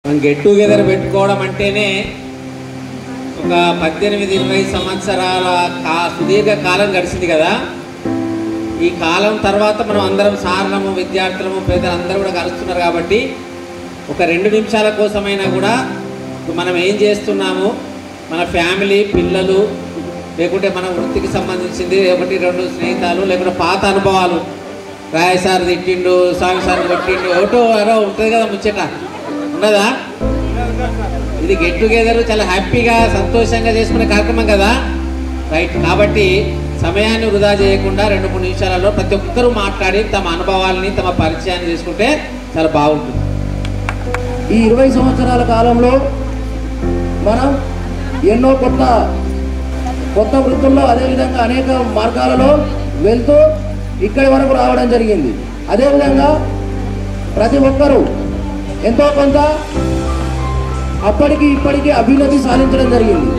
మనం get together పెట్టుకోవడం అంటేనే ఒక పద్దెనిమిది ఇరవై సంవత్సరాల కా సుదీర్ఘ కాలం గడిచింది కదా ఈ కాలం తర్వాత మనం అందరం సారణము విద్యార్థులము పేదలు అందరూ కూడా కలుస్తున్నారు కాబట్టి ఒక రెండు నిమిషాల కోసమైనా కూడా మనం ఏం చేస్తున్నాము మన ఫ్యామిలీ పిల్లలు లేకుంటే మన వృత్తికి సంబంధించింది ఒకటి రెండు స్నేహితాలు లేకుంటే పాత అనుభవాలు రాయ సార్ తిట్టిండు స్వామి సార్ కొట్టిండు ఒకటో అరో ఉంటుంది కదా ముచ్చట ఉన్నదా ఇది గెట్ టుగెదర్ చాలా హ్యాపీగా సంతోషంగా చేసుకునే కార్యక్రమం కదా రైట్ కాబట్టి సమయాన్ని వృధా చేయకుండా రెండు మూడు నిమిషాలలో ప్రతి ఒక్కరూ మాట్లాడి తమ అనుభవాల్ని తమ పరిచయాన్ని చేసుకుంటే చాలా బాగుంటుంది ఈ ఇరవై సంవత్సరాల కాలంలో మనం ఎన్నో కొత్త కొత్త వృత్తుల్లో అదేవిధంగా అనేక మార్గాలలో వెళ్తూ ఇక్కడి వరకు రావడం జరిగింది అదేవిధంగా ప్రతి ఒక్కరూ ఎంతో కొంత అప్పటికి ఇప్పటికీ అభ్యున్నతి సాధించడం జరిగింది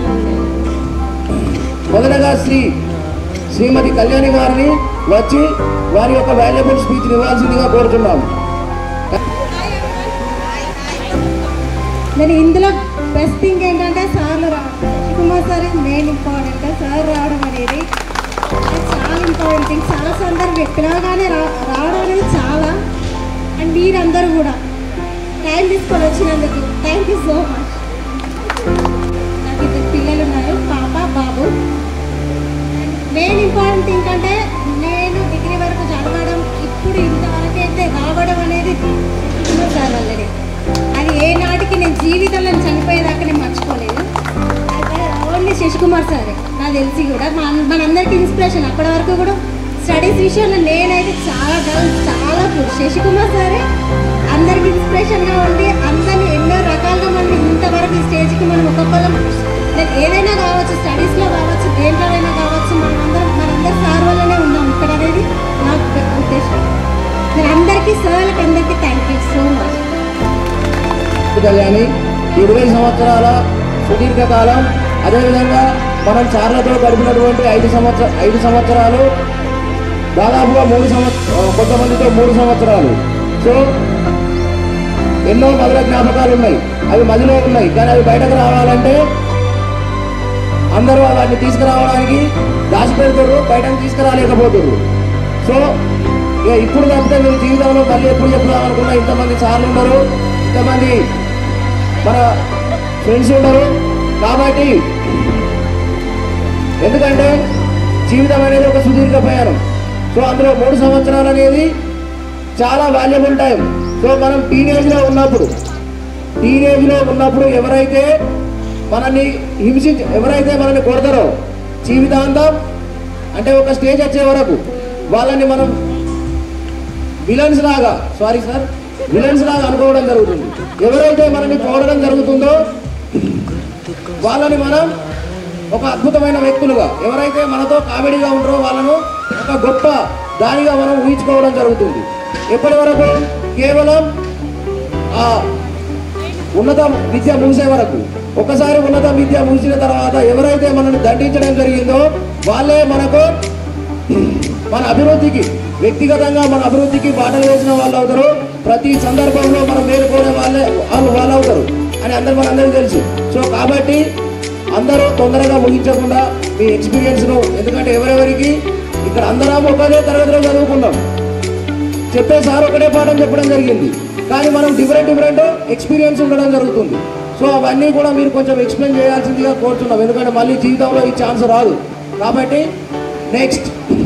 మొదటగా శ్రీ శ్రీమతి కళ్యాణి గారిని వచ్చి వారి యొక్క వాల్యుబుల్ స్పీచ్ ఇవ్వాల్సిందిగా కోరుతున్నాము నేను ఇందులో బెస్ట్ థింగ్ ఏంటంటే సార్లు రావడం Kumar sir main important sir రావడం అనేది అది చాలా ఇంపార్టెంట్ థింగ్ చాలా సందర్భం పిలవగానే రా రావడం అనేది చాలా అండ్ మీరందరూ కూడా టైం తీసుకొని వచ్చినందుకు థ్యాంక్ యూ సో మచ్ నాకు ఇద్దరు పిల్లలు ఉన్నారు పాప బాబు మెయిన్ ఇంపార్టెంట్ థింగ్ అంటే నేను డిగ్రీ వరకు చదవడం ఇప్పుడు ఇంతవరకు అయితే రావడం అనేది కుమార్ సార్ వల్లనే అది ఏ నాటికి నేను జీవితంలో నేను చనిపోయేదాకా నేను మర్చిపోలేదు ఓన్లీ శశికుమార్ సారే నాకు తెలిసి కూడా మన మనందరికీ ఇన్స్పిరేషన్ అప్పటి వరకు కూడా స్టడీస్ విషయంలో నేనైతే చాలా డల్ చాలా గుడ్ శశికుమార్ సారే అందరికి ఇన్స్పిరేషన్గా ఉండి అందరిని ఎన్నో రకాలుగా మనం ఇంతవరకు ఈ స్టేజ్కి మనం ఒక్కొక్కరం నేను ఏదైనా కావచ్చు స్టడీస్లో కావచ్చు దేంట్లోనైనా కావచ్చు మనం అందరం మనందరం సార్ వల్లనే ఉన్నాం ఇక్కడ అనేది నాకు పెద్ద ఉద్దేశం నేను అందరికీ సార్లకు అందరికీ thank you so much Kalyani ఇరవై సంవత్సరాల సుదీర్ఘ కాలం అదేవిధంగా మనం చార్లతో గడిపినటువంటి ఐదు సంవత్సర ఐదు సంవత్సరాలు దాదాపుగా మూడు సంవత్సర కొంతమందితో మూడు సంవత్సరాలు సో ఎన్నో మధుర జ్ఞాపకాలు ఉన్నాయి అవి మదిలో ఉన్నాయి కానీ అవి బయటకు రావాలంటే అందరూ వాటిని తీసుకురావడానికి దాచిపెడుతున్నారు బయటకు తీసుకురాలేకపోతున్నారు సో ఇక ఇప్పుడు తప్పితే మీరు జీవితంలో మళ్ళీ ఎప్పుడు చెప్పుదామనుకున్నా ఇంతమంది సార్లు ఉండరు ఇంతమంది మన ఫ్రెండ్స్ ఉండరు కాబట్టి ఎందుకంటే జీవితం అనేది ఒక సుదీర్ఘ ప్రయాణం సో అందులో మూడు సంవత్సరాలు అనేది చాలా వాల్యుబుల్ టైం సో మనం టీనేజ్లో ఉన్నప్పుడు టీనేజ్లో ఉన్నప్పుడు ఎవరైతే మనల్ని హింసించి ఎవరైతే మనల్ని కొడతారో జీవితాంతం అంటే ఒక స్టేజ్ వచ్చే వరకు వాళ్ళని మనం విలన్స్ లాగా సారీ సార్ విలన్స్ లాగా అనుకోవడం జరుగుతుంది ఎవరైతే మనల్ని పోవడం జరుగుతుందో వాళ్ళని మనం ఒక అద్భుతమైన వ్యక్తులుగా ఎవరైతే మనతో కామెడీగా ఉంటారో వాళ్ళను ఒక గొప్ప దానిగా మనం ఊహించుకోవడం జరుగుతుంది ఎప్పటి వరకు కేవలం ఆ ఉన్నత విద్య ముగిసే వరకు ఒకసారి ఉన్నత విద్య ముగిసిన తర్వాత ఎవరైతే మనల్ని దండించడం జరిగిందో వాళ్ళే మనకు మన అభివృద్ధికి వ్యక్తిగతంగా మన అభివృద్ధికి బాటలు వేసిన వాళ్ళు అవుతారు ప్రతి సందర్భంలో మనం మేలుకోనే వాళ్ళే వాళ్ళు వాళ్ళు అవుతారు అని అందరు మనందరికీ తెలుసు సో కాబట్టి అందరూ తొందరగా ముగించకుండా మీ ఎక్స్పీరియన్స్ను ఎందుకంటే ఎవరెవరికి ఇక్కడ అందరం ఒకటే తరగతిలో చదువుకున్నాం చెప్పే సార్ ఒకటే పాఠం చెప్పడం జరిగింది కానీ మనం డిఫరెంట్ డిఫరెంట్ ఎక్స్పీరియన్స్ ఉండడం జరుగుతుంది సో అవన్నీ కూడా మీరు కొంచెం ఎక్స్ప్లెయిన్ చేయాల్సిందిగా కోరుతున్నాం ఎందుకంటే మళ్ళీ జీవితంలో ఈ ఛాన్స్ రాదు కాబట్టి నెక్స్ట్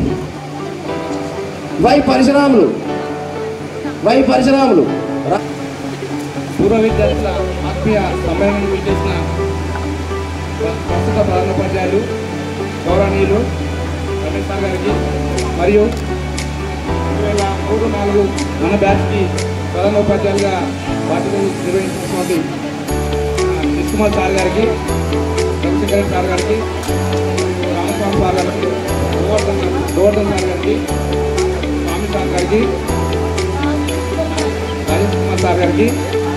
వై పరిశ్రమలు వై పరిశ్రమలు రా- పూర్వ విద్యార్థుల ఆత్మీయ సమ్మేళనం విచ్చేసిన ప్ర- ప్రస్తుత ప్రధానోపాధ్యాయులు గౌరవనీయులు రమేష్ సార్ గారికి మరియు రెండు వేల మూడు నాలుగు మన బ్యాచ్కి ప్రధానోపాధ్యాయులుగా బాధ్యతలు నిర్వహించినటువంటి ఆ, శశి కుమార్ సార్ గారికి రవిశంకర్ సార్ గారికి రామస్వామి సార్ గారికి గోవర్ధన్ గోవర్ధన్ సార్ గారికి స్వామి సార్ గారికి రాజేష్ కుమార్ సార్ గారికి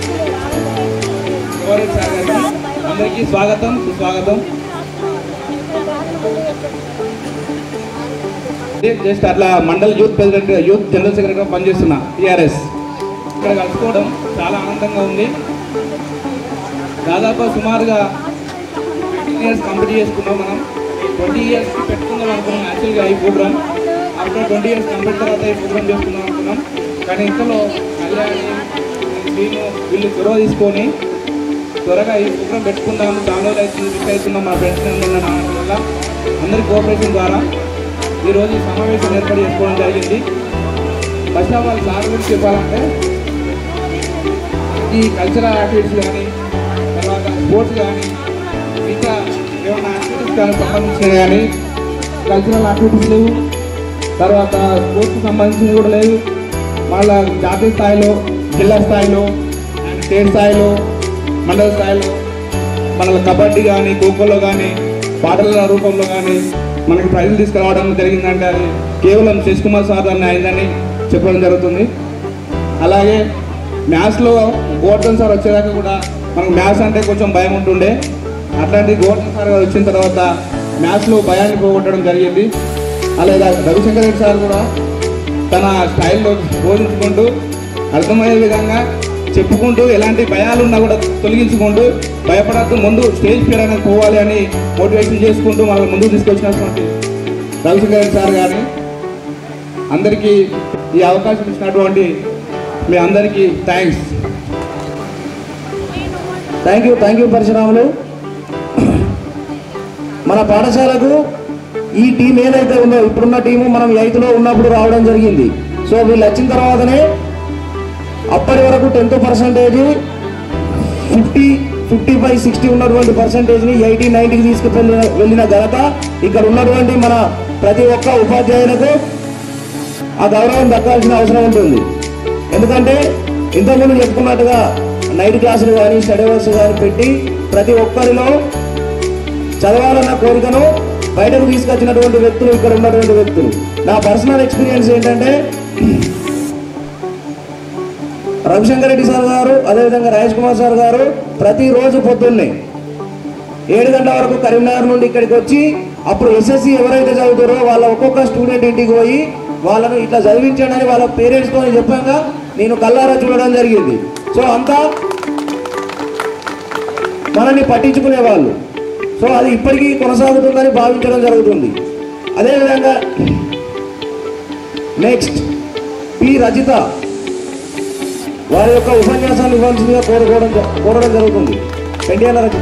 గౌరవ్ సార్ గారికి అందరికీ స్వాగతం సుస్వాగతం జస్ట్ అట్లా mandal youth president youth general సెక్రటరీగా పనిచేస్తున్నా టీఆర్ఎస్ ఇక్కడ కలుసుకోవడం చాలా ఆనందంగా ఉంది దాదాపు సుమారుగా ఫిఫ్టీన్ ఇయర్స్ కంప్లీట్ చేసుకున్నాం మనం ట్వంటీ ఇయర్స్ పెట్టుకుందాం అనుకున్నాం యాక్చువల్గా ఈ program after twenty years complete తర్వాత ఈ ప్రోగ్రామ్ చేసుకుందాం అనుకున్నాం కానీ ఇంతలో కళ్యాణి శ్రీను వీళ్ళు చొరవ తీసుకొని త్వరగా ఈ ప్రోగ్రామ్ పెట్టుకుందాం చాలా రోజులు అవుతుంది మిస్ అవుతున్నాం మా ఫ్రెండ్స్ వల్ల అందరి కోఆపరేషన్ ద్వారా ఈరోజు ఈ సమావేశం ఏర్పాటు చేసుకోవడం జరిగింది ఫస్ట్ ఆఫ్ ఆల్ సార్ గురించి చెప్పాలంటే ఈ కల్చరల్ యాక్టివిటీస్ కానీ తర్వాత స్పోర్ట్స్ కానీ ఇంకా ఏమైనా యాక్టివిటీస్ కానీ సంబంధించినవి కానీ కల్చరల్ యాక్టివిటీస్ లేవు తర్వాత స్పోర్ట్స్కి సంబంధించినవి కూడా లేవు మళ్ళా జాతీయ స్థాయిలో జిల్లా స్థాయిలో అండ్ స్టేట్ స్థాయిలో మండల స్థాయిలో మన కబడ్డీ కానీ ఖోఖోలో కానీ పాటల రూపంలో కానీ మనకి ప్రైజులు తీసుకురావడం జరిగిందంటే అది కేవలం శశి కుమార్ సార్ అని అయిందని చెప్పడం జరుగుతుంది అలాగే మ్యాథ్స్లో గోవర్ధన్ సార్ వచ్చేదాకా కూడా మనకు మ్యాథ్స్ అంటే కొంచెం భయం ఉంటుండే అట్లాంటి గోవర్ధన్ సార్ గారు వచ్చిన తర్వాత మ్యాథ్స్లో భయాన్ని పోగొట్టడం జరిగింది అలాగే రవిశంకర్ రెడ్డి సార్ కూడా తన స్టైల్లో బోధించుకుంటూ అర్థమయ్యే విధంగా చెప్పుకుంటూ ఎలాంటి భయాలు ఉన్నా కూడా తొలగించుకుంటూ భయపడద్దు ముందు స్టేజ్ ఫియర్ అనేది పోవాలి అని మోటివేషన్ చేసుకుంటూ మనల్ని ముందుకు తీసుకొచ్చినటువంటి రవిశంకర్ రెడ్డి సార్ గారిని అందరికీ ఈ అవకాశం ఇచ్చినటువంటి మీ అందరికీ thanks thank you thank you Parashuramulu మన పాఠశాలకు ఈ టీం ఏదైతే ఉందో ఇప్పుడున్న టీము మనం ఎయిత్లో ఉన్నప్పుడు రావడం జరిగింది సో వీళ్ళు వచ్చిన తర్వాతనే అప్పటి వరకు tenth percentage fifty fifty five sixty ఉన్నటువంటి పర్సంటేజ్ని ఎయిటీ నైన్టీకి తీసుకువెళ్ళిన వెళ్ళిన ఘనత ఇక్కడ ఉన్నటువంటి మన ప్రతి ఒక్క ఉపాధ్యాయులకు ఆ గౌరవం దక్కాల్సిన అవసరం ఉంటుంది ఎందుకంటే ఇంతకుముందు చెప్పుకున్నట్టుగా నైట్ క్లాసులు కానీ స్టడీ అవర్స్ కానీ పెట్టి ప్రతి ఒక్కరిలో చదవాలన్న కోరికను బయటకు తీసుకొచ్చినటువంటి వ్యక్తులు ఇక్కడ ఉన్నటువంటి వ్యక్తులు నా పర్సనల్ ఎక్స్పీరియన్స్ ఏంటంటే రవిశంకర్ రెడ్డి సార్ గారు అదేవిధంగా రాజేష్ కుమార్ సార్ గారు ప్రతిరోజు పొద్దున్నే ఏడు గంటల వరకు కరీంనగర్ నుండి ఇక్కడికి వచ్చి అప్పుడు ఎస్ఎస్సి ఎవరైతే చదువుతారో వాళ్ళ ఒక్కొక్క స్టూడెంట్ ఇంటికి పోయి వాళ్ళను ఇట్లా చదివించండి అని వాళ్ళ పేరెంట్స్తో చెప్పాక నేను కల్లారా చూడడం జరిగింది సో అంతా మనల్ని పట్టించుకునే వాళ్ళు సో అది ఇప్పటికీ కొనసాగుతుందని భావించడం జరుగుతుంది అదేవిధంగా నెక్స్ట్ పి రజిత వారి యొక్క ఉపన్యాసాన్ని ఇవ్వాల్సిందిగా కోరుకోవడం జ- కోరడం జరుగుతుంది పెండియాల రజిత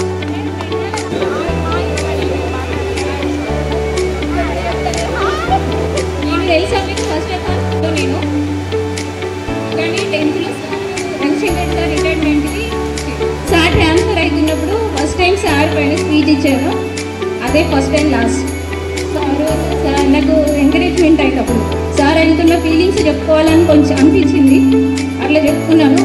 నేను తెలుసా మీకు ఫస్ట్ అకాౌంట్లో నేను కానీ టెన్త్లో రవిశంకర్ సార్ రిటైర్మెంట్కి సార్ ట్రాన్స్ఫర్ అవుతున్నప్పుడు ఫస్ట్ టైం సార్ పైన స్పీచ్ ఇచ్చాను అదే first time last sir sir నాకు ఎంకరేజ్మెంట్ అయినప్పుడు సార్ వెళ్తున్న ఫీలింగ్స్ చెప్పుకోవాలని కొంచెం అనిపించింది అట్లా చెప్పుకున్నాను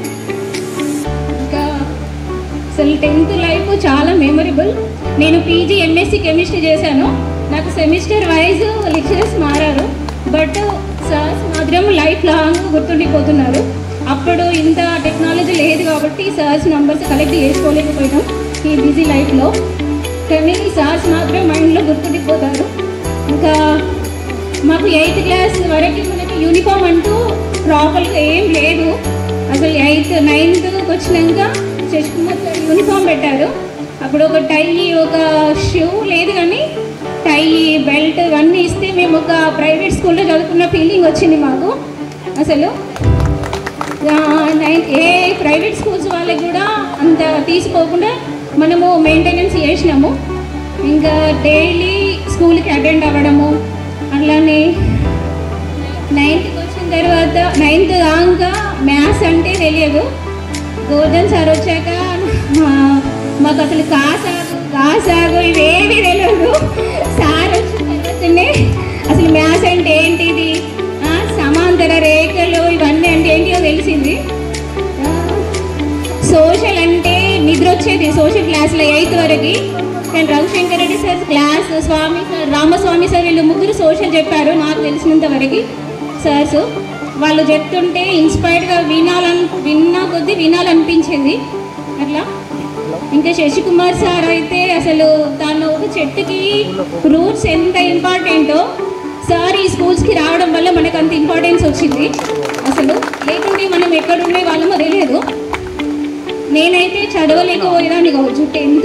ఇంకా అసలు టెన్త్ లైఫ్ చాలా మెమొరబుల్ నేను పీజీ ఎంఎస్సి కెమిస్ట్రీ చేశాను నాకు సెమిస్టర్ వైజ్ లెక్చరర్స్ మారారు బట్ సార్స్ మాత్రం లైఫ్ లాంగ్ గుర్తుండిపోతున్నారు అప్పుడు ఇంత టెక్నాలజీ లేదు కాబట్టి సార్స్ నంబర్స్ కలెక్ట్ చేసుకోలేకపోయినాం ఈ బిజీ లైఫ్లో కానీ సార్స్ మాత్రం మైండ్లో గుర్తుండిపోతారు ఇంకా మాకు ఎయిత్ క్లాస్ వరకు మనకి యూనిఫామ్ అంటూ ప్రాపర్గా ఏం లేదు అసలు ఎయిత్ నైన్త్కి వచ్చినాక శశికుమార్ సార్ యూనిఫామ్ పెట్టారు అప్పుడు ఒక టై ఒక షూ లేదు కానీ టై బెల్ట్ ఇవన్నీ ఇస్తే మేము ఒక ప్రైవేట్ స్కూల్లో చదువుకున్న ఫీలింగ్ వచ్చింది మాకు అసలు ఆ, నైన్ ఏ ప్రైవేట్ స్కూల్స్ వాళ్ళకి కూడా అంత తీసుకోకుండా మనము మెయింటెనెన్స్ చేసినాము ఇంకా డైలీ స్కూల్కి అటెండ్ అవ్వడము అట్లానే నైన్త్కి వచ్చిన తర్వాత నైన్త్ దాకా మ్యాథ్స్ అంటే తెలియదు గోర్ధన్ సార్ వచ్చాక ఆ, మాకు అసలు కాసాగు కాసాగు ఇవేవి తెలియదు సార్ వచ్చిన తర్వాతనే అసలు మ్యాథ్స్ అంటే ఏంటిది ఆ, సమాంతర రేఖలు ఇవన్నీ అంటే ఏంటియో తెలిసింది ఆ, సోషల్ అంటే నిద్ర వచ్చేది సోషల్ క్లాస్లో ఎయిత్ వరకు కానీ Ravishankar Reddy sir class Swamy sir Ramaswamy sir వీళ్ళు ముగ్గురు సోషల్ చెప్పారు నాకు తెలిసినంత వరకు సార్స్ వాళ్ళు చెప్తుంటే ఇన్స్పైర్డ్గా వినాలని విన్నా కొద్దీ వినాలనిపించింది అట్లా ఇంకా శశికుమార్ సార్ అయితే అసలు తను ఒక చెట్టుకి రూట్స్ ఎంత ఇంపార్టెంటో సార్ ఈ స్కూల్స్కి రావడం వల్ల మనకు అంత ఇంపార్టెన్స్ వచ్చింది అసలు లేకుంటే మనం ఎక్కడ ఉండే వాళ్ళమో తెలియదు నేనైతే చదవలేకపోయేదాన్ని కావచ్చు టెన్త్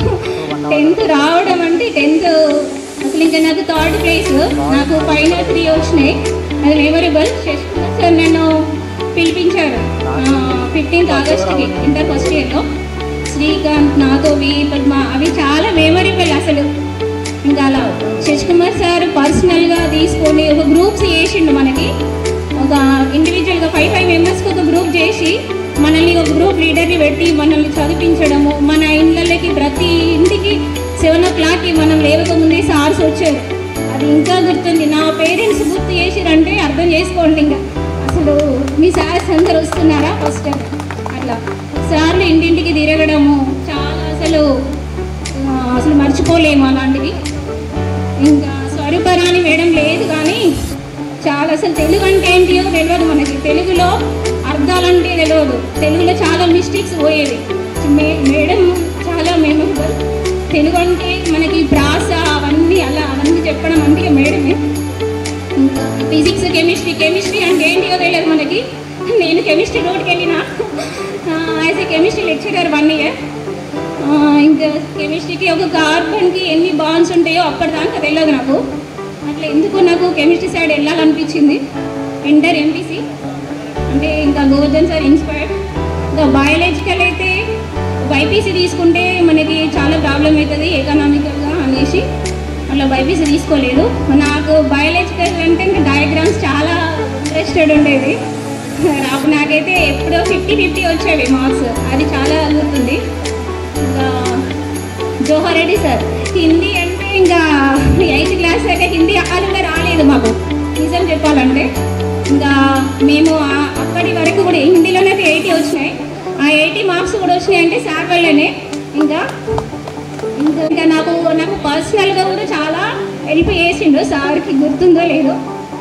టెన్త్ రావడం అంటే టెన్త్ అసలు ఇంకా నాకు థర్డ్ ప్లేస్ నాకు పైన త్రీ వచ్చినాయి అది మెమొరబుల్ శశికుమార్ సార్ నన్ను పిలిపించారు ఫిఫ్టీన్త్ ఆగస్ట్కి ఇంటర్ ఫస్ట్ ఇయర్లో శ్రీకాంత్ నాగోవి పద్మ అవి చాలా మెమొరబుల్ అసలు ఇంకా అలా శశికుమార్ సార్ పర్సనల్గా తీసుకొని ఒక గ్రూప్స్ చేసిండు మనకి ఒక ఇండివిజువల్గా ఫైవ్ ఫైవ్ మెంబర్స్కి ఒక గ్రూప్ చేసి మనల్ని ఒక గ్రూప్ లీడర్ని పెట్టి మనల్ని చదివించడము మన ఇళ్ళకి ప్రతి ఇంటికి సెవెన్ ఓ క్లాక్కి మనం లేవకముందే సార్స్ వచ్చారు అది ఇంకా గుర్తుంది నా పేరెంట్స్ గుర్తు చేసిరంటే అర్థం చేసుకోండి ఇంకా అసలు మీ సార్స్ అందరు వస్తున్నారా ఫస్ట్ అట్లా సార్లు ఇంటింటికి తిరగడము చాలా అసలు ఆ, అసలు మర్చిపోలేము అలాంటివి ఇంకా స్వరూపరాణి మేడం లేదు కానీ చాలా అసలు తెలుగు అంటే ఏంటియో తెలియదు మనకి తెలుగులో అర్థాలంటే తెలియదు తెలుగులో చాలా మిస్టేక్స్ పోయేవి మే మేడం చాలా మెమొరబుల్ తెలుగు అంటే మనకి ప్రాస అవన్నీ అలా అవన్నీ చెప్పడం అంటే మేడమే ఇంకా ఫిజిక్స్ కెమిస్ట్రీ కెమిస్ట్రీ అంటే ఏంటియో తెలియదు మనకి నేను కెమిస్ట్రీ రోడ్కి వెళ్ళిన as a chemistry lecturer one year ఇంకా కెమిస్ట్రీకి ఒక కార్బన్కి ఎన్ని బాండ్స్ ఉంటాయో అప్పటిదాకా తెలియదు నాకు అట్లా ఎందుకు నాకు కెమిస్ట్రీ సైడ్ వెళ్ళాలనిపించింది ఇంటర్ ఎంపీసీ అంటే ఇంకా గోవర్ధన్ సార్ ఇన్స్పైర్డ్ ఇంకా బయాలజికల్ అయితే బైపీసీ తీసుకుంటే మనకి చాలా ప్రాబ్లం అవుతుంది ఎకనామికల్గా అనేసి అట్లా బైపీసీ తీసుకోలేదు నాకు బయాలజికల్ అంటే ఇంకా డయాగ్రామ్స్ చాలా ఇంట్రెస్టెడ్ ఉండేది నాకు నాకైతే ఎప్పుడో ఫిఫ్టీ ఫిఫ్టీ వచ్చేవి మార్క్స్ అది చాలా గుర్తుంది ఇంకా జోహర్ రెడ్డి సార్ హిందీ అంటే ఇంకా ఎయిత్ క్లాస్ అయితే హిందీ అకాలంగా రాలేదు మాకు నిజం చెప్పాలంటే ఇంకా మేము ఆ- అప్పటి వరకు కూడా హిందీలోనే అయితే ఎయిటీ వచ్చినాయి ఆ ఎయిటీ మార్క్స్ కూడా వచ్చినాయి అంటే సార్ వల్లనే ఇంకా ఇంకా ఇంకా నాకు నాకు పర్సనల్గా కూడా చాలా హెల్ప్ చేసిండు సార్కి గుర్తుందో లేదో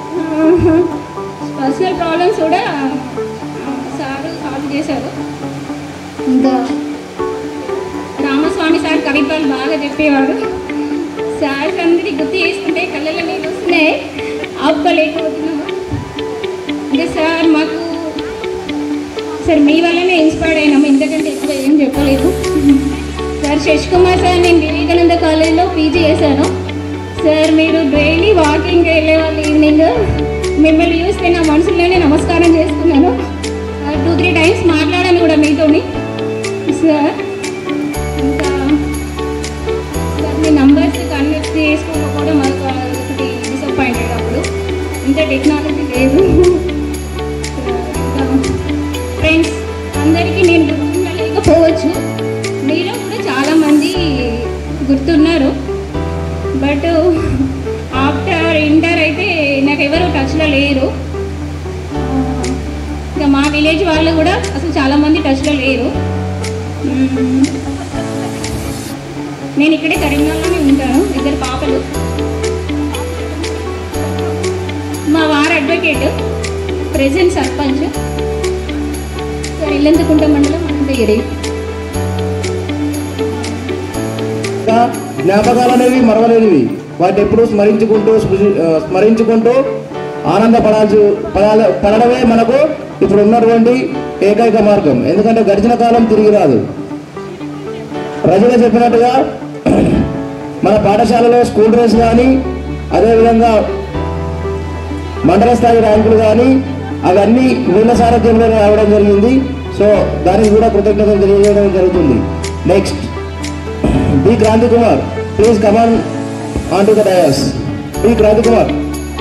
పర్సనల్ ప్రాబ్లమ్స్ కూడా సార్ సాల్వ్ చేశారు ఇంకా రామస్వామి సార్ కవిత్వాలు బాగా చెప్పేవాడు సార్ అందరికీ గుర్తు చేసుకుంటే కళ్ళలో నీళ్ళు వస్తున్నాయి ఆపుకోలేకపోతున్నాము ఇంకా సార్ మాకు సార్ మీ వల్లనే ఇన్స్పైర్డ్ అయినాము ఇంతకంటే ఎక్కువ ఏం చెప్పలేదు సార్ శశికుమార్ సార్ నేను వివేకానంద కాలేజ్లో పీజీ చేశాను సార్ మీరు డైలీ వాకింగ్ వెళ్ళేవాళ్ళు ఈవినింగ్ మిమ్మల్ని చూస్తే నా మనసులోనే నమస్కారం చేసుకున్నాను టూ త్రీ టైమ్స్ మాట్లాడాను కూడా మీతోని సార్ ఇంకా సార్ మీ నంబర్స్ కన్వెక్ట్ చేసుకోకపోవడం మాకు ఒకటి డిసప్పాయింటెడ్ అప్పుడు ఇంత టెక్నాలజీ లేదు ఫ్రెండ్స్ అందరికీ నేను గుర్తుండలేకపోవచ్చు మీలో కూడా చాలామంది గుర్తున్నారు బట్ ఆఫ్టర్ ఇంటర్ అయితే నాకు ఎవరు టచ్లో లేరు ఇంకా మా విలేజ్ వాళ్ళు కూడా అసలు చాలామంది టచ్లో లేరు మ్మ్. నేను ఇక్కడే కరీంనగర్లోనే ఉంటాను ఇద్దరు పాపలు మా వారు advocate present sarpanch sir Illanthakunta మండలం అనంతగిరి ఇంకా జ్ఞాపకాలు అనేవి మరవలేనివి వాటిని ఎప్పుడూ స్మరించుకుంటూ స్మృతి- ఆ, స్మరించుకుంటూ ఆనందపడాల్సి పడాల పడడమే మనకు ఇప్పుడు ఉన్నటువంటి ఏకైక మార్గం ఎందుకంటే గడిచిన కాలం తిరిగి రాదు రజన చెప్పినట్టుగా మన పాఠశాలలో స్కూల్ డ్రెస్ కానీ అదేవిధంగా మండల స్థాయి ర్యాంకులు కానీ అవన్నీ వీళ్ళ సారథ్యంలోనే రావడం జరిగింది సో దానికి కూడా కృతజ్ఞతలు తెలియజేయడం జరుగుతుంది next B Kranthi Kumar please come on on to the dais B Kranthi Kumar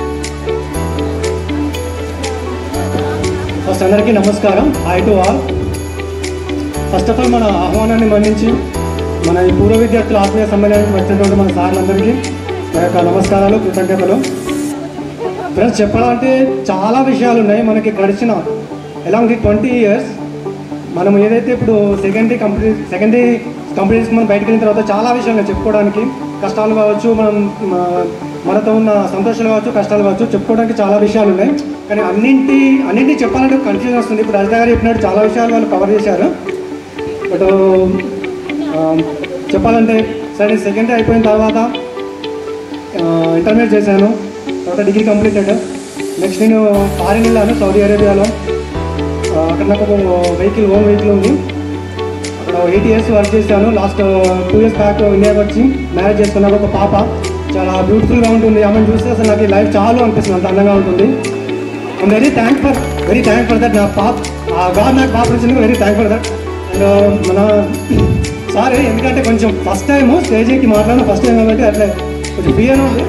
first అందరికీ నమస్కారం hi to all first of all మన ఆహ్వానాన్ని మన్నించి మన ఈ పూర్వ విద్యార్థుల ఆత్మీయ సమ్మేళనానికి వచ్చినటువంటి మన సార్లందరికీ నా యొక్క నమస్కారాలు కృతజ్ఞతలు ఫ్రెండ్స్ చెప్పాలంటే చాలా విషయాలు ఉన్నాయి మనకి గడిచిన ఎలాంగ్ ట్వంటీ ఇయర్స్ మనం ఏదైతే ఇప్పుడు సెకండరీ కంప్లీట్ సెకండరీ కంపెనీస్కి మనం బయటకు వెళ్ళిన తర్వాత చాలా విషయాలు ఉన్నాయి చెప్పుకోవడానికి కష్టాలు కావచ్చు మనం మ- మనతో ఉన్న సంతోషాలు కావచ్చు కష్టాలు కావచ్చు చెప్పుకోవడానికి చాలా విషయాలు ఉన్నాయి కానీ అన్నింటి అన్నింటి చెప్పాలంటే కన్ఫ్యూజన్ వస్తుంది ఇప్పుడు రజిత గారు చెప్పినట్టు చాలా విషయాలు వాళ్ళు కవర్ చేశారు బట్ చెప్పాలంటే సరే సెకండరీ అయిపోయిన తర్వాత ఇంటర్మీడియట్ చేశాను తర్వాత డిగ్రీ కంప్లీటెడ్ నెక్స్ట్ నేను ఫారిన్ వెళ్ళాను సౌదీ అరేబియాలో ఆ, అక్కడ నాకు ఒక వెహికల్ ఓన్ వెహికల్ ఉంది ఎయిట్ ఇయర్స్ వర్క్ చేశాను లాస్ట్ టూ ఇయర్స్ బ్యాక్ ఇండియాకి వచ్చి మ్యారేజ్ చేసుకున్నాక ఒక పాప చాలా బ్యూటిఫుల్గా ఉంటుంది ఆమెను చూస్తే అసలు నాకు ఈ లైఫ్ చాలా అనిపిస్తుంది అంత అందంగా ఉంటుంది I'm very thank for very thank for that నా పాప గాడ్ నాకు పాప వచ్చింది very thank for that and మన సారీ ఎందుకంటే కొంచెం ఫస్ట్ టైం స్టేజ్కి మాట్లాడిన ఫస్ట్ టైం కాబట్టి అట్లా కొంచెం ఫియర్ ఉంది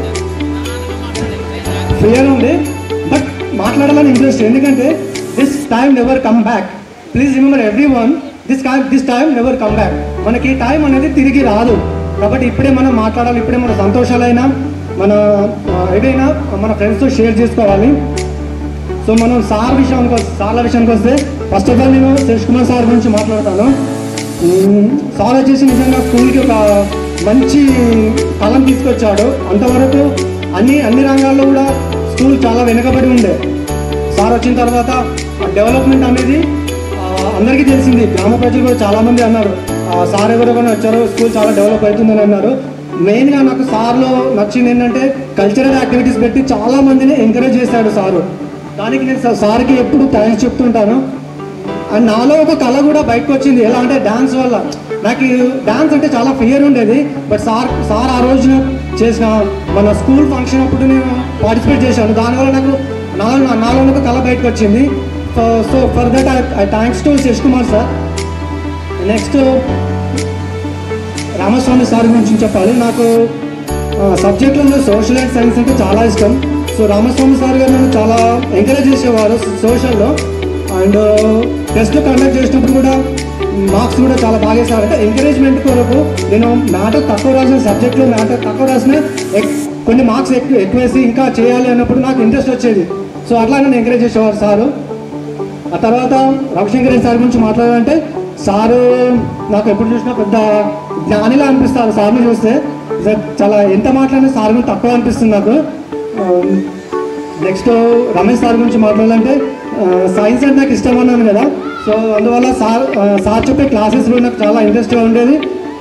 ఫియర్ ఉంది బట్ మాట్లాడాలని ఇంట్రెస్ట్ ఎందుకంటే this time never come back please remember every one this this time never come back మనకి ఈ టైం అనేది తిరిగి రాదు కాబట్టి ఇప్పుడే మనం మాట్లాడాలి ఇప్పుడే మన సంతోషాలైనా మన ఆ, ఏదైనా మన ఫ్రెండ్స్తో షేర్ చేసుకోవాలి సో మనం సార్ విషయానికి వస్తే సార్ల విషయానికి వస్తే ఫస్ట్ ఆఫ్ ఆల్ నేను శేష్ కుమార్ సార్ గురించి మాట్లాడతాను మ్మ్, సార్ వచ్చేసి నిజంగా స్కూల్కి ఒక మంచి కలం తీసుకొచ్చాడు అంతవరకు అన్ని అన్ని రంగాల్లో కూడా స్కూల్ చాలా వెనుకబడి ఉండే సార్ వచ్చిన తర్వాత డెవలప్మెంట్ అనేది ఆ, అందరికీ తెలిసింది గ్రామ ప్రజలు కూడా చాలామంది అన్నారు ఆ, సార్ ఎవరెవరైనా వచ్చారు స్కూల్ చాలా డెవలప్ అవుతుందని అన్నారు మెయిన్గా నాకు సార్లో నచ్చింది ఏంటంటే కల్చరల్ యాక్టివిటీస్ పెట్టి చాలా మందిని ఎంకరేజ్ చేశాడు సారు దానికి నేను సా- సార్కి ఎప్పుడు థ్యాంక్స్ చెప్తుంటాను అండ్ నాలో ఒక కళ కూడా బయటకు వచ్చింది ఎలా అంటే డాన్స్ వల్ల నాకు డాన్స్ అంటే చాలా ఫియర్ ఉండేది బట్ సార్ సార్ ఆ రోజు చేసిన మన స్కూల్ ఫంక్షన్ అప్పుడు నేను పార్టిసిపేట్ చేశాను దానివల్ల నాకు నాలో నాలో ఒక కళ బయటకు వచ్చింది so so for that I thanks to శశ్ Kumar sir next Ramaswamy sir గురించి చెప్పాలి నాకు సబ్జెక్టులలో సోషల్ అండ్ సైన్స్ అంటే చాలా ఇష్టం సో రామస్వామి సార్ గారు నన్ను చాలా ఎంకరేజ్ చేసేవారు సోషల్లో అండ్ టెస్ట్లు కండక్ట్ చేసినప్పుడు కూడా మార్క్స్ కూడా చాలా బాగా వేసేవారు అంటే ఎంకరేజ్మెంట్ కొరకు నేను మ్యాటర్ తక్కువ రాసిన సబ్జెక్ట్లో మ్యాటర్ తక్కువ రాసిన ఎక్- కొన్ని మార్క్స్ ఎక్కువ ఎక్కువ వేసి ఇంకా చేయాలి అన్నప్పుడు నాకు ఇంట్రెస్ట్ వచ్చేది సో అట్లా నన్ను ఎంకరేజ్ చేసేవారు సారు ఆ తర్వాత రవిశంకర్ సార్ గురించి మాట్లాడాలంటే సారు నాకు ఎప్పుడు చూసినా పెద్ద జ్ఞానిలా అనిపిస్తారు సార్ని చూస్తే సార్ చాలా ఎంత మాట్లాడినా సార్ గురించి తక్కువ అనిపిస్తుంది నాకు నెక్స్ట్ రమేష్ సార్ గురించి మాట్లాడాలంటే సైన్స్ అంటే నాకు ఇష్టం అన్నాను కదా సో అందువల్ల సార్ ఆ, సార్ చెప్పే క్లాసెస్ కూడా నాకు చాలా ఇంట్రెస్ట్గా ఉండేది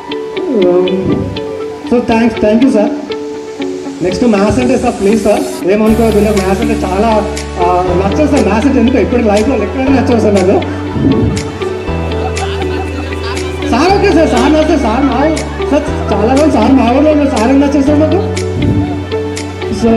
so thanks thank you sir next maths అంటే సార్ ప్లీజ్ సార్ ఏమనుకోవద్దు నాకు మ్యాథ్స్ అంటే చాలా ఆ, నచ్చదు సార్ మ్యాథ్స్ అంటే ఎందుకు ఎప్పుడు లైఫ్లో లెక్క నచ్చదు సార్ నాకు సార్ ఓకే సార్ సార్ నచ్చదు సార్ మా సార్ చాలా రోజులు సార్ మా ఊళ్ళో ఉన్నారు. సార్ ఏం నచ్చదు సార్ నాకు సో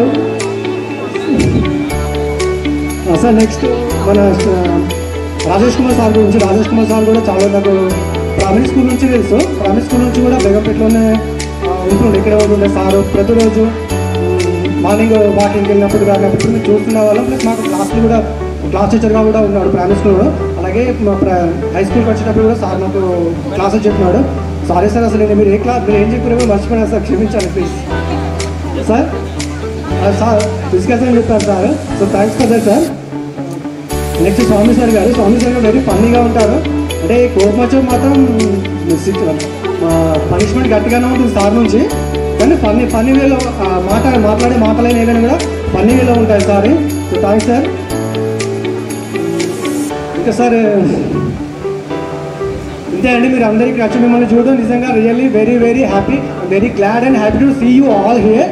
సార్ నెక్స్ట్ మన ఆ, రాజేష్ కుమార్ సార్ గురించి రాజేష్ కుమార్ సార్ కూడా చాలా నాకు ప్రైమరీ స్కూల్ నుంచి తెలుసు ప్రైమరీ స్కూల్ నుంచి కూడా బేగంపేటలోనే ఆ, ఉంటుండే ఇక్కడే ఉంటుండే సారు ప్రతిరోజు మార్నింగ్ వాకింగ్కి వెళ్ళినప్పుడు కానీ అప్పుడు మేము చూస్తున్న వాళ్ళం ప్లస్ మాకు క్లాస్లు కూడా క్లాస్ టీచర్గా కూడా ఉన్నాడు ప్రైమరీ స్కూల్లో అలాగే మా ప్ర- హై స్కూల్కి వచ్చేటప్పుడు కూడా సార్ నాకు క్లాసెస్ చెప్పినాడు సారీ సార్ అసలు నేను మీరు ఏ క్లాస్ మీరు ఏం చెప్పారో మర్చిపోయినా సార్ క్షమించాలి ప్లీజ్ సార్ ఆ, సార్ డిస్కస్ అని చెప్పారు sir so thanks for that sir next Swamy sir garu Swamy sir గారు వెరీ ఫన్నీగా ఉంటారు అంటే కోపం వచ్చే మాత్రం పనిష్మెంట్ గట్టిగానే ఉంటుంది సార్ నుంచి కానీ ఫన్నీ ఫన్నీ వేలో ఆ, మాట మాట్లాడే మాటలైన ఏదైనా కూడా ఫన్నీ వేలో ఉంటాయి సార్ సో థ్యాంక్స్ సార్ ఇంకా సార్ ఇంతే అండి మీరు అందరికీ వచ్చి మిమ్మల్ని చూడడం నిజంగా really very very happy very glad and happy to see you all here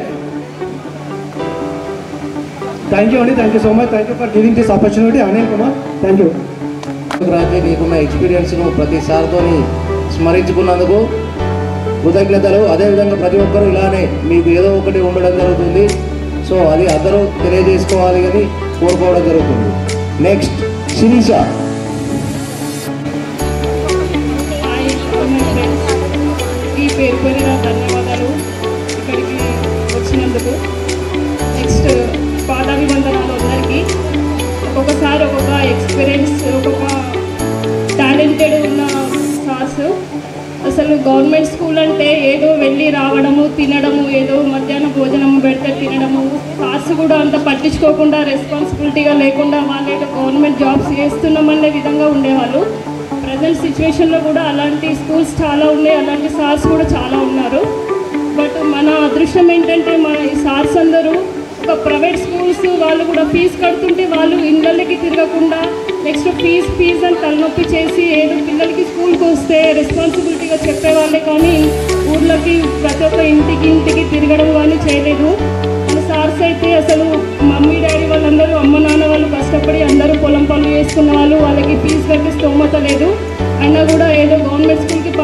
thank you అండి thank you so much thank you for giving this opportunity Anil Kumar thank you రాజే నీకున్న ఎక్స్పీరియన్స్ను ప్రతిసారితోని స్మరించుకున్నందుకు కృతజ్ఞతలు అదేవిధంగా ప్రతి ఒక్కరూ ఇలానే మీకు ఏదో ఒకటి ఉండడం జరుగుతుంది సో అది అందరూ తెలియజేసుకోవాలి అని కోరుకోవడం జరుగుతుంది next Sirisha hi my friends ఈ పేరు పేరున ధన్యవాదాలు ఇక్కడికి వచ్చినందుకు నెక్స్ట్ పాదాభివందనాలు అందరికీ ఒక్కొక్కసారి ఒక్కొక్క ఎక్స్పీరియన్స్ ఒక్కొక్క టాలెంటెడ్ ఉన్న సార్స్ అసలు గవర్నమెంట్ స్కూల్ అంటే ఏదో వెళ్ళి రావడము తినడము ఏదో మధ్యాహ్నం భోజనము పెడితే తినడము సార్స్ కూడా అంత పట్టించుకోకుండా రెస్పాన్సిబిలిటీగా లేకుండా వాళ్ళు ఏదో గవర్నమెంట్ జాబ్స్ చేస్తున్నామనే విధంగా ఉండేవాళ్ళు ప్రజెంట్ సిచ్యువేషన్లో కూడా అలాంటి స్కూల్స్ చాలా ఉన్నాయి అలాంటి సార్స్ కూడా చాలా ఉన్నారు బట్ మన అదృష్టం ఏంటంటే మన ఈ సార్స్ అందరూ ఒక ప్రైవేట్ స్కూల్స్ వాళ్ళు కూడా ఫీజు కడుతుంటే వాళ్ళు ఇళ్ళకి తిరగకుండా నెక్స్ట్ ఫీజు ఫీజు అని తలనొప్పి చేసి ఏదో పిల్లలకి స్కూల్కి వస్తే రెస్పాన్సిబిలిటీగా చెప్పేవాళ్ళే కానీ ఊర్లోకి ప్రతి ఒక్క ఇంటికి ఇంటికి తిరగడం కానీ చేయలేదు మన సార్స్ అయితే అసలు మమ్మీ డాడీ వాళ్ళందరూ అమ్మ నాన్న వాళ్ళు కష్టపడి అందరూ పొలం పనులు చేసుకున్న వాళ్ళు వాళ్ళకి ఫీజు కట్టే స్తోమత లేదు అయినా కూడా ఏదో గవర్నమెంట్ స్కూల్కి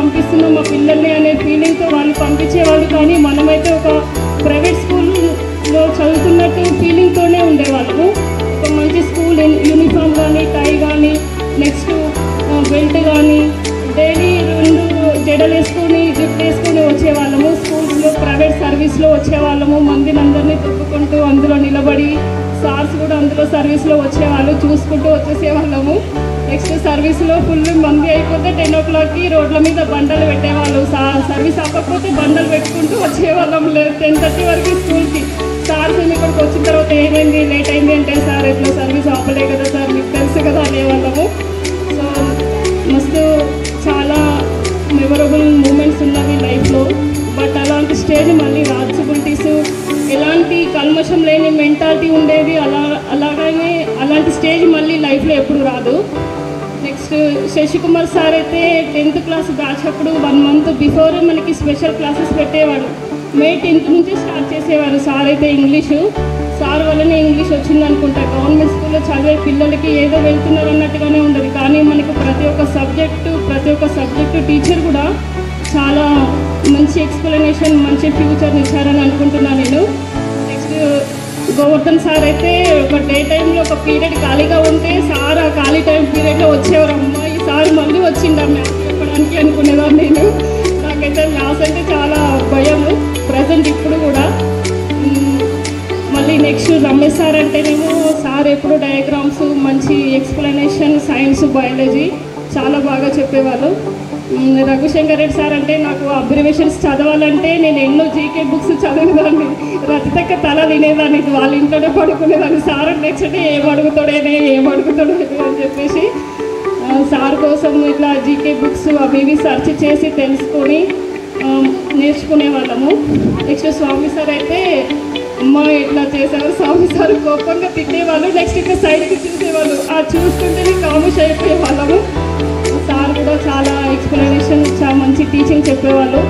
సర్వీస్లో వచ్చేవాళ్ళము మందిని అందరినీ తొక్కుకుంటూ అందులో నిలబడి సార్స్ కూడా అందులో సర్వీస్లో వచ్చేవాళ్ళు చూసుకుంటూ వచ్చేసేవాళ్ళము నెక్స్ట్ సర్వీస్లో ఫుల్ మంది అయిపోతే టెన్ ఓ క్లాక్కి రోడ్ల మీద బండలు పెట్టేవాళ్ళు సా సర్వీస్ అవ్వకపోతే బండలు పెట్టుకుంటూ వచ్చేవాళ్ళం లేదు టెన్ థర్టీ వరకు స్కూల్కి సార్ మేము ఇక్కడికి వచ్చిన తర్వాత ఏమైంది లేట్ అయింది అంటే సార్ ఇట్లా సర్వీస్ ఆపలే కదా సార్ మీకు తెలుసు కదా అనేవాళ్ళము సో మస్తు చాలా మెమొరబుల్ మూమెంట్స్ ఉన్నవి లైఫ్లో బట్ అలాంటి స్టేజ్ మళ్ళీ రాసిబిలిటీస్ ఎలాంటి కల్మషం లేని మెంటాలిటీ ఉండేది అలా అలాగనే అలాంటి స్టేజ్ మళ్ళీ లైఫ్లో ఎప్పుడు రాదు నెక్స్ట్ శశికుమార్ సార్ అయితే టెన్త్ క్లాస్ బ్యాచ్ అప్పుడు వన్ మంత్ బిఫోర్ మనకి స్పెషల్ క్లాసెస్ పెట్టేవాడు మే టెన్త్ నుంచి స్టార్ట్ చేసేవారు సార్ అయితే ఇంగ్లీషు సార్ వల్లనే ఇంగ్లీష్ వచ్చింది అనుకుంటా గవర్నమెంట్ స్కూల్లో చదివే పిల్లలకి ఏదో వెళ్తున్నారు అన్నట్టుగానే ఉండదు కానీ మనకు ప్రతి ఒక్క సబ్జెక్టు ప్రతి ఒక్క సబ్జెక్టు టీచర్ కూడా చాలా మంచి ఎక్స్ప్లెనేషన్ మంచి ఫ్యూచర్ని ఇచ్చారని అనుకుంటున్నాను నేను నెక్స్ట్ గోవర్ధన్ సార్ అయితే ఒక డే టైంలో ఒక పీరియడ్ ఖాళీగా ఉంటే సార్ ఆ ఖాళీ టైం పీరియడ్లో వచ్చేవారు అమ్మ ఈ సార్ మళ్ళీ వచ్చిందా మ్యాథ్స్ చెప్పడానికి అనుకునేదాన్ని నేను నాకైతే మ్యాథ్స్ అంటే చాలా భయము ప్రజెంట్ ఇప్పుడు కూడా మ్మ్, మళ్ళీ నెక్స్ట్ రమేష్ సార్ అంటేనేమో సార్ ఎప్పుడు డయాగ్రామ్స్ మంచి ఎక్స్ప్లెనేషన్ సైన్స్ బయాలజీ చాలా బాగా చెప్పేవాళ్ళు మ్మ్, రఘుశంకర్ రెడ్డి సార్ అంటే నాకు అబ్రివేషన్స్ చదవాలంటే నేను ఎన్నో జీకే బుక్స్ చదివేదాన్ని రచితక్క తల తినేదాన్ని వాళ్ళ ఇంట్లోనే పడుకునేదాన్ని సార్ నెక్స్ట్ డే ఏం అడుగుతాడేనే ఏం అడుగుతాడో అని చెప్పేసి ఆ, సార్ కోసం ఇట్లా జీకే బుక్స్ అవి ఇవి సెర్చ్ చేసి తెలుసుకొని ఆ, నేర్చుకునే వాళ్ళము నెక్స్ట్ స్వామి సార్ అయితే అమ్మ ఇట్లా చేసేవారు స్వామి సార్ కోపంగా తిట్టేవాళ్ళు నెక్స్ట్ ఇట్లా సైడ్కి చూసేవాళ్ళు ఆ చూస్తుంటేనే కాముష్ అయిపోయే వాళ్ళము సార్ కూడా చాలా ఎక్స్ప్లెనేషన్ చాలా మంచి టీచింగ్ చెప్పేవాళ్ళు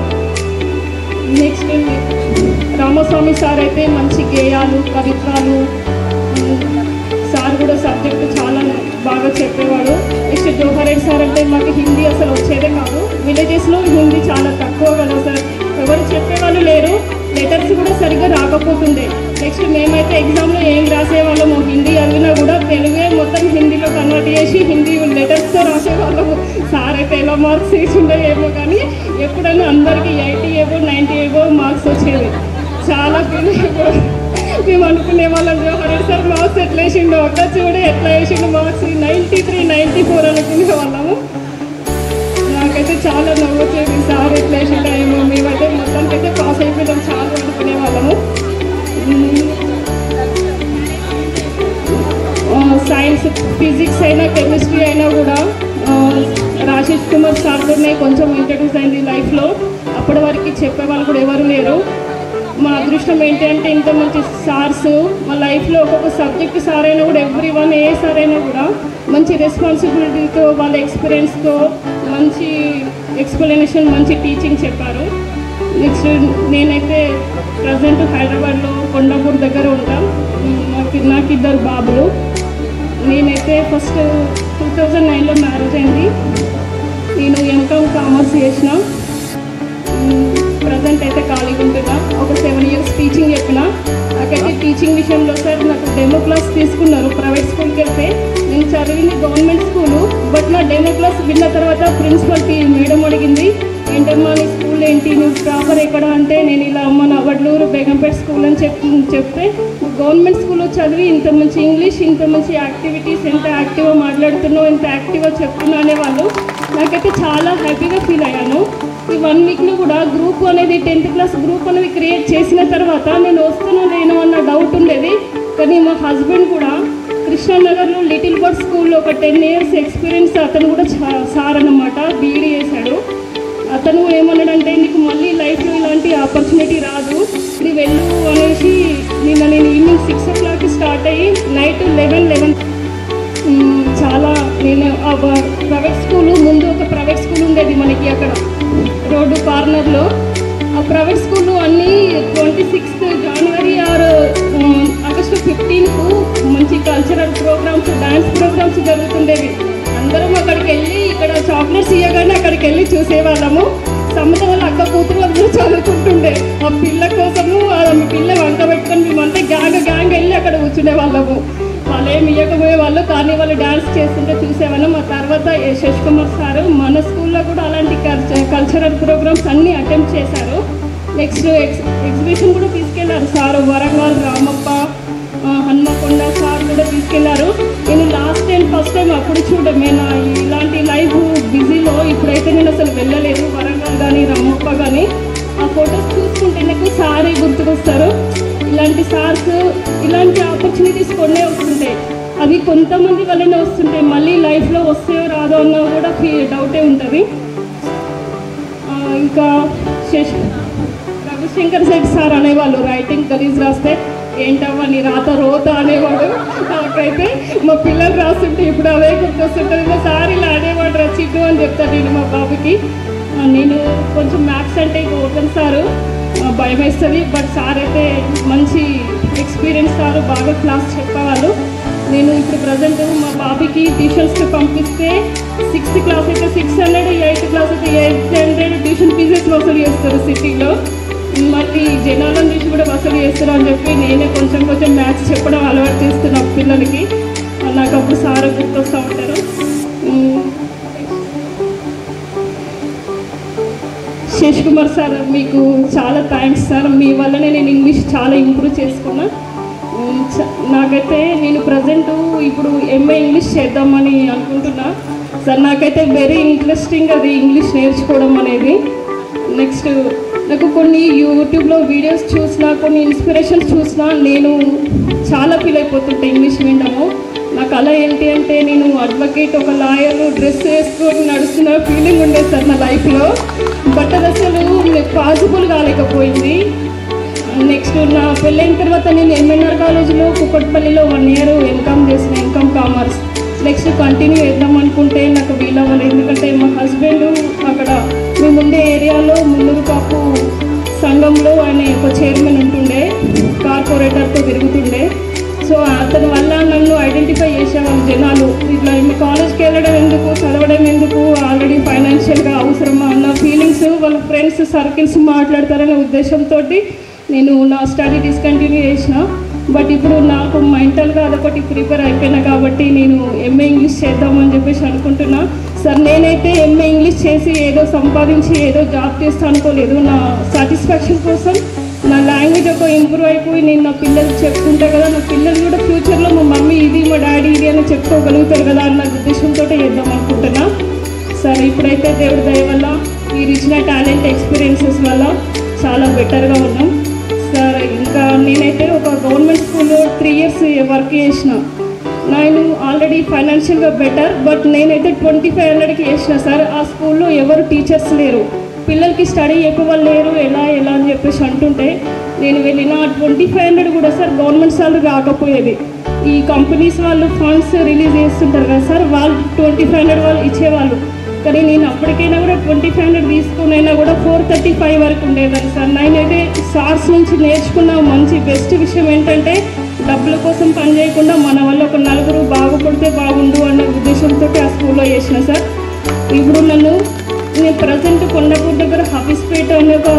నెక్స్ట్ రామస్వామి సార్ అయితే మంచి గేయాలు కవిత్వాలు ఉమ్, సార్ కూడా సబ్జెక్టు చాలా బాగా చెప్పేవాడు నెక్స్ట్ జోహరెడ్డి సార్ అంటే మాకు హిందీ అసలు వచ్చేదే కాదు విలేజెస్లో హిందీ చాలా తక్కువ కదా సార్ ఎవరు చెప్పేవాళ్ళు లేరు లెటర్స్ కూడా సరిగ్గా రాకపోతుండే నెక్స్ట్ మేమైతే ఎగ్జామ్లో ఏం రాసేవాళ్ళము హిందీ చదివినా కూడా తెలుగే మొత్తం హిందీలో కన్వర్ట్ చేసి హిందీ లెటర్స్తో రాసేవాళ్ళము సార్ అయితే ఎలా మార్క్స్ వేసిండో ఏమో కానీ ఎప్పుడైనా అందరికీ ఎయిటీ ఏవో నైంటీ ఏవో మార్క్స్ వచ్చేవి చాలా ఫీల్ అయిపోయి మేము అనుకునే వాళ్ళం జోహరెడ్డి సార్ మార్క్స్ ఎట్లా వేసిండో అక్క చూడే ఎట్లా వేసిండు marks ninety three ninety four అనుకునే వాళ్ళము నాకైతే చాలా నవ్వొచ్చేది సార్ ఎట్లా వేసిండో ఏమో మేమైతే మొత్తానికి అయితే పాస్ అయిపోయాం చాలా అనుకునే వాళ్ళము సైన్స్ ఫిజిక్స్ అయినా కెమిస్ట్రీ అయినా కూడా ఆ, రాజేష్ కుమార్ సార్తోనే కొంచెం ఇంట్రడ్యూస్ అయింది లైఫ్లో అప్పటి వరకు చెప్పేవాళ్ళు కూడా ఎవరు లేరు మా అదృష్టం ఏంటి అంటే ఇంత మంచి సార్స్ మా లైఫ్లో ఒక్కొక్క సబ్జెక్ట్ సార్ అయినా కూడా ఎవ్రీ వన్ ఏ సార్ అయినా కూడా మంచి రెస్పాన్సిబిలిటీతో వాళ్ళ ఎక్స్పీరియన్స్తో మంచి ఎక్స్ప్లెనేషన్ మంచి టీచింగ్ చెప్పారు నెక్స్ట్ నేనైతే ప్రజెంట్ హైదరాబాద్లో కొండాపూర్ దగ్గర ఉంటాం నాకు నాకు ఇద్దరు బాబులు నేనైతే ఫస్ట్ టూ థౌజండ్ నైన్లో మ్యారేజ్ అయింది నేను ఎంకామ్ కామర్స్ చేసిన ప్రజెంట్ అయితే ఖాళీగా ఉంటున్నా ఒక సెవెన్ ఇయర్స్ టీచింగ్ చెప్పిన నాకైతే టీచింగ్ విషయంలో సార్ నాకు డెమో క్లాస్ తీసుకున్నారు ప్రైవేట్ స్కూల్కి వెళ్తే నేను చదివింది గవర్నమెంట్ స్కూలు బట్ నా డెమో క్లాస్ విన్న తర్వాత ప్రిన్సిపల్ మేడం అడిగింది ఏంటమ్మా నీ స్కూల్ ఏంటి నువ్వు ప్రాపర్ ఎక్కడ అంటే నేను ఇలా మన వడ్లూరు బేగంపేట స్కూల్ అని చెప్ చెప్తే నువ్వు గవర్నమెంట్ స్కూల్లో చదివి ఇంత మంచి ఇంగ్లీష్ ఇంత మంచి యాక్టివిటీస్ ఎంత యాక్టివ్గా మాట్లాడుతున్నావు ఎంత యాక్టివ్గా చెప్తున్నా అనేవాళ్ళు నాకైతే చాలా హ్యాపీగా ఫీల్ అయ్యాను ఈ వన్ వీక్లో కూడా గ్రూప్ అనేది టెన్త్ క్లాస్ గ్రూప్ అనేది క్రియేట్ చేసిన తర్వాత నేను వస్తున్నా లేను అన్న డౌట్ ఉండేది కానీ మా హస్బెండ్ కూడా కృష్ణానగర్లో లిటిల్ బర్డ్ స్కూల్లో ఒక టెన్ ఇయర్స్ ఎక్స్పీరియన్స్ అతను కూడా చా- సార్ అన్నమాట బీఈడీ చేశాడు అతను ఏమన్నాడంటే నీకు మళ్ళీ లైఫ్లో ఇలాంటి ఆపర్చునిటీ రాదు నీ వెళ్ళు అనేసి నిన్న నేను ఈవినింగ్ సిక్స్ ఓ క్లాక్కి స్టార్ట్ అయ్యి నైట్ లెవెన్ లెవెన్ మ్మ్, చాలా నేను ఆ వ- ప్రైవేట్ స్కూల్ ముందు ఒక ప్రైవేట్ స్కూల్ ఉండేది మనకి అక్కడ రోడ్డు కార్నర్లో ఆ ప్రైవేట్ స్కూల్ అన్నీ twenty sixth January or hmm, August ఫిఫ్టీన్కు మంచి కల్చరల్ ప్రోగ్రామ్స్ డ్యాన్స్ ప్రోగ్రామ్స్ జరుగుతుండేవి అందరం అక్కడికి వెళ్ళి ఇక్కడ చాక్లెట్స్ ఇవ్వగానే అక్కడికి వెళ్ళి చూసేవాళ్ళము సమ్మత వాళ్ళ అక్క కూతురు అందరూ చదువుకుంటుండే ఆ పిల్ల కోసము ఆ పిల్ల వంట పెట్టుకొని మేమంతా గ్యాంగ్ గ్యాంగ్ వెళ్ళి అక్కడ కూర్చునే వాళ్ళము వాళ్ళు ఏమి ఇవ్వకపోయే వాళ్ళు కానీ వాళ్ళు డాన్స్ చేస్తుంటే చూసేవాళ్ళం ఆ తర్వాత యశ్ కుమార్ సార్ మన స్కూల్లో కూడా అలాంటి కల్చ కల్చరల్ ప్రోగ్రామ్స్ అన్నీ అటెంప్ట్ చేశారు నెక్స్ట్ ఎక్స్ ఎగ్జిబిషన్ కూడా తీసుకెళ్లారు సార్ వరంగల్ రామప్ప ఆ, హన్మకొండ సార్ కూడా తీసుకెళ్లారు నేను లాస్ట్ టైం ఫస్ట్ టైం అప్పుడు చూడడం నేను ఇలాంటి లైఫ్ బిజీలో ఇప్పుడైతే నేను అసలు వెళ్ళలేదు వరంగల్ కానీ రామప్ప కానీ ఆ ఫొటోస్ చూసుకుంటే నాకు సారే గుర్తుకొస్తారు ఇలాంటి సార్స్ ఇలాంటి ఆపర్చునిటీస్ కొన్నే వస్తుంటాయి అవి కొంతమంది వల్లనే వస్తుంటాయి మళ్ళీ లైఫ్లో వస్తాయో రాదో అన్న కూడా ఫీ డౌటే ఉంటుంది ఆ, ఇంకా శశ్ రవిశంకర్ శెట్టి సార్ అనేవాళ్ళు రైటింగ్ గలీజ్ రాస్తే ఏంటవ్వ నీ రాత రోత అనేవాడు నాకైతే మా పిల్లలు రాస్తుంటే ఇప్పుడు అవే గుర్తొస్తుంటుంది మా సార్ ఇలా అనేవాడు రా చిట్టు అని చెప్తాను నేను మా బాబుకి ఆ, నేను కొంచెం మ్యాథ్స్ అంటే ఓపెన్ సారు ఆ, భయం వేస్తుంది బట్ సార్ అయితే మంచి ఎక్స్పీరియన్స్ సార్ బాగా క్లాస్ చెప్పేవాళ్ళు నేను ఇప్పుడు ప్రజెంట్ మా బాబుకి ట్యూషన్స్కి పంపిస్తే సిక్స్త్ క్లాస్ అయితే సిక్స్ హండ్రెడ్ ఎయిత్ క్లాస్ అయితే ఎయిట్ హండ్రెడ్ ట్యూషన్ ఫీజెస్ వసూలు చేస్తారు సిటీలో మళ్ళీ జనాలను చూసి కూడా వసూలు చేస్తారు అని చెప్పి నేనే కొంచెం కొంచెం మ్యాథ్స్ చెప్పడం అలవాటు చేస్తున్నా పిల్లలకి నాకు అప్పుడు సార్ గుర్తొస్తూ ఉంటారు ఉమ్, శేష్ కుమార్ సార్ మీకు చాలా థ్యాంక్స్ సార్ మీ వల్లనే నేను ఇంగ్లీష్ చాలా ఇంప్రూవ్ చేసుకున్నా ఉమ్, చ- నాకైతే నేను ప్రజెంట్ ఇప్పుడు ఎంఏ ఇంగ్లీష్ చేద్దామని అనుకుంటున్నా సార్ నాకైతే వెరీ ఇంట్రెస్టింగ్ అది ఇంగ్లీష్ నేర్చుకోవడం అనేది నెక్స్ట్ నాకు కొన్ని యూట్యూబ్లో వీడియోస్ చూసినా కొన్ని ఇన్స్పిరేషన్స్ చూసినా నేను చాలా ఫీల్ అయిపోతుంటే ఇంగ్లీష్ వినడము నా కళ ఏంటి అంటే నేను అడ్వకేట్ ఒక లాయర్ డ్రెస్ వేసుకొని నడుస్తున్న ఫీలింగ్ ఉండేది సార్ నా లైఫ్లో బట్ అది అసలు పాసిబుల్ కాలేకపోయింది నెక్స్ట్ నా పెళ్ళైన తర్వాత నేను ఎంఎన్ఆర్ కాలేజీలో కుక్కట్పల్లిలో వన్ ఇయర్ ఎంకామ్ చేసిన ఎంకామ్ కామర్స్ నెక్స్ట్ కంటిన్యూ చేద్దాం అనుకుంటే నాకు వీలవ్వలేదు ఎందుకంటే మా హస్బెండ్ అక్కడ మేము ఉండే ఏరియాలో మున్నూరు కాపు సంఘంలో ఆయన ఒక చైర్మన్ ఉంటుండే కార్పొరేటర్తో తిరుగుతుండే సో అతని వల్ల నన్ను ఐడెంటిఫై చేసేవాళ్ళు జనాలు ఇట్లా మీ కాలేజ్కి వెళ్ళడం ఎందుకు చదవడం ఎందుకు ఆల్రెడీ ఫైనాన్షియల్గా అవసరమా అన్న ఫీలింగ్స్ వాళ్ళ ఫ్రెండ్స్ సర్కిల్స్ మాట్లాడతారనే ఉద్దేశంతో నేను నా స్టడీ డిస్కంటిన్యూ చేసిన బట్ ఇప్పుడు నాకు మెంటల్గా అదొకటి ప్రిపేర్ అయిపోయినా కాబట్టి నేను ఎంఏ ఇంగ్లీష్ చేద్దామని చెప్పేసి అనుకుంటున్నా సార్ నేనైతే ఎంఏ ఇంగ్లీష్ చేసి ఏదో సంపాదించి ఏదో జాబ్ చేస్తా అనుకోలేదు నా సాటిస్ఫాక్షన్ కోసం నా లాంగ్వేజ్ ఒక ఇంప్రూవ్ అయిపోయి నేను నా పిల్లలకు చెప్పుకుంటా కదా నా పిల్లలు కూడా ఫ్యూచర్లో మా మమ్మీ ఇది మా డాడీ ఇది అని చెప్పుకోగలుగుతారు కదా అన్న ఉద్దేశంతో చేద్దాం అనుకుంటున్నా సరే ఇప్పుడైతే దేవుడి దయ వల్ల మీరు ఇచ్చిన టాలెంట్ ఎక్స్పీరియన్సెస్ వల్ల చాలా బెటర్గా ఉన్నాం సార్ ఇంకా నేనైతే ఒక గవర్నమెంట్ స్కూల్లో త్రీ ఇయర్స్ వర్క్ చేసిన నేను ఆల్రెడీ ఫైనాన్షియల్గా బెటర్ బట్ నేనైతే ట్వంటీ ఫైవ్ హండ్రెడ్కి చేసిన సార్ ఆ స్కూల్లో ఎవరు టీచర్స్ లేరు పిల్లలకి స్టడీ ఎక్కువ లేరు ఎలా ఎలా అని చెప్పేసి అంటుంటే నేను వెళ్ళిన ట్వంటీ ఫైవ్ హండ్రెడ్ కూడా సార్ గవర్నమెంట్ సాలరీ రాకపోయేది ఈ కంపెనీస్ వాళ్ళు ఫండ్స్ రిలీజ్ చేస్తుంటారు కదా సార్ వాళ్ళు ట్వంటీ ఫైవ్ హండ్రెడ్ వాళ్ళు ఇచ్చేవాళ్ళు కానీ నేను అప్పటికైనా కూడా ట్వంటీ ఫైవ్ హండ్రెడ్ తీసుకునైనా కూడా ఫోర్ థర్టీ ఫైవ్ వరకు ఉండేదాన్ని సార్ నేనైతే సార్స్ నుంచి నేర్చుకున్న మంచి బెస్ట్ విషయం ఏంటంటే డబ్బుల కోసం పని చేయకుండా మన వల్ల ఒక నలుగురు బాగుపడితే బాగుండు అనే ఉద్దేశంతో ఆ స్కూల్లో చేసిన సార్ ఇప్పుడు నన్ను నేను ప్రజెంట్ కొండపూర్ దగ్గర హఫీస్పేట అనే ఒక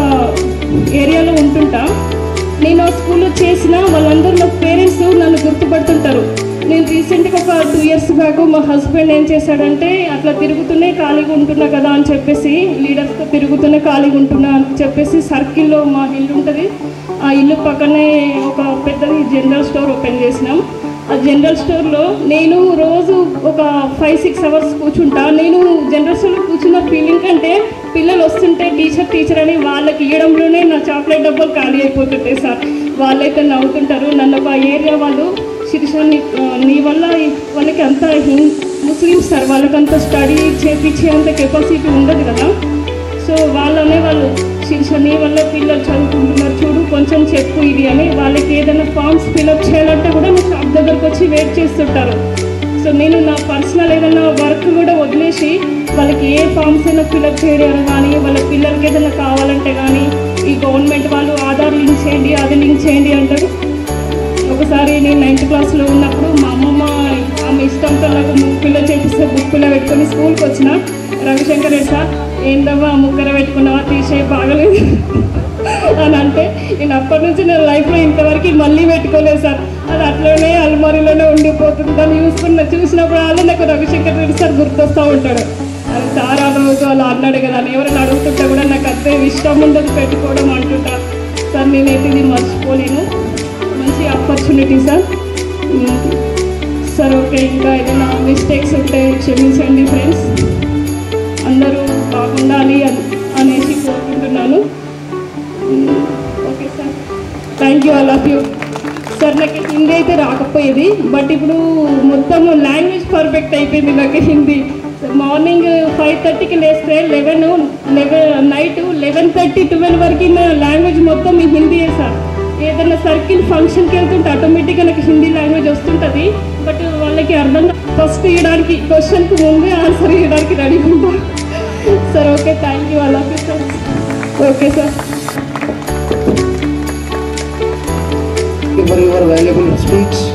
ఏరియాలో ఉంటుంటా నేను ఆ స్కూల్లో చేసిన వాళ్ళందరూ నా పేరెంట్స్ నన్ను గుర్తుపడుతుంటారు నేను రీసెంట్గా ఒక టూ ఇయర్స్ బ్యాక్ మా హస్బెండ్ ఏం చేశాడంటే అట్లా తిరుగుతూనే ఖాళీగా ఉంటున్నా కదా అని చెప్పేసి లీడర్స్తో తిరుగుతూనే ఖాళీగా ఉంటున్నా అని చెప్పేసి సర్కిల్లో మా ఇల్లు ఉంటుంది ఆ ఇల్లు పక్కనే ఒక పెద్దది జనరల్ స్టోర్ ఓపెన్ చేసినాం ఆ జనరల్ స్టోర్లో నేను రోజు ఒక ఫైవ్ సిక్స్ అవర్స్ కూర్చుంటా నేను జనరల్ స్టోర్లో కూర్చున్న ఫీలింగ్ కంటే పిల్లలు వస్తుంటే టీచర్ టీచర్ అని వాళ్ళకి ఇవ్వడంలోనే నా చాక్లెట్ డబ్బాలు ఖాళీ అయిపోతుంటాయి సార్ వాళ్ళైతే నవ్వుతుంటారు నన్ను ఒక ఏరియా వాళ్ళు శిరీష నీ నీ వల్ల ఈ- వాళ్ళకి అంత హిం- ముస్లిమ్స్ సార్ వాళ్ళకి అంత స్టడీ చేపించే అంత కెపాసిటీ ఉండదు కదా సో వాళ్ళు అనేవాళ్ళు శిరీష నీ వల్ల పిల్లలు చదువుకుంటున్నారు చూడు కొంచెం చెప్పు ఇది అని వాళ్ళకి ఏదైనా ఫామ్స్ ఫిలప్ చేయాలంటే కూడా నా షాప్ దగ్గరకు వచ్చి వెయిట్ చేస్తుంటారు సో నేను నా పర్సనల్ ఏదైనా వర్క్ కూడా వదిలేసి వాళ్ళకి ఏ ఫామ్స్ అయినా ఫిలప్ చేయడం కానీ వాళ్ళ పిల్లలకి ఏదైనా కావాలంటే కానీ ఈ గవర్నమెంట్ వాళ్ళు ఆధార్ లింక్ చేయండి అది లింక్ చేయండి అంటారు ఒకసారి నేను నైన్త్ క్లాస్లో ఉన్నప్పుడు మా అమ్మమ్మ ఆమె ఇష్టంతో నాకు ముక్కులో చేపిస్తే బుక్కులో పెట్టుకొని స్కూల్కి వచ్చిన రవిశంకర్ రెడ్డి సార్ ఏందమ్మా ముక్కర పెట్టుకున్నావా తీసే బాగలేదు అని అంటే నేను అప్పటి నుంచి నేను లైఫ్లో ఇంతవరకు మళ్ళీ పెట్టుకోలేదు సార్ అది అట్లనే అల్మారీలోనే ఉండిపోతుంది దాన్ని చూసుకున్న చూసినప్పుడు అలా నాకు రవిశంకర్ రెడ్డి సార్ గుర్తొస్తూ ఉంటాడు అది సార్ ఆ రోజు అలా అన్నాడు కదా అని ఎవరైనా అడుగుతుంటే కూడా నాకు అంతే ఇష్టం ఉండదు పెట్టుకోవడం అంటుంటా సార్ నేనైతే ఇది మర్చిపోలేను మంచి ఆపర్చునిటీ సార్ మ్, సార్ ఓకే ఇంకా ఏదైనా మిస్టేక్స్ ఉంటే క్షమించండి ఫ్రెండ్స్ అందరూ బాగుండాలి అని అనేసి కోరుకుంటున్నాను మ్, okay sir thank you all of you sir నాకు హిందీ అయితే రాకపోయేది బట్ ఇప్పుడు మొత్తం లాంగ్వేజ్ పర్ఫెక్ట్ అయిపోయింది నాకు హిందీ మార్నింగ్ ఫైవ్ థర్టీకి లేస్తే eleven eleven night eleven thirty twelve వరకు నా లాంగ్వేజ్ మొత్తం ఈ హిందీయే సార్ ఏదైనా సర్కిల్ ఫంక్షన్కి వెళ్తుంటే ఆటోమేటిక్గా నాకు హిందీ లాంగ్వేజ్ వస్తుంటుంది బట్ వాళ్ళకి అర్థం ఫస్ట్ ఇవ్వడానికి క్వశ్చన్కి ముందే ఆన్సర్ ఇవ్వడానికి రెడీ ఉంటా sir okay thank you all of you sir okay sir for your valuable speech.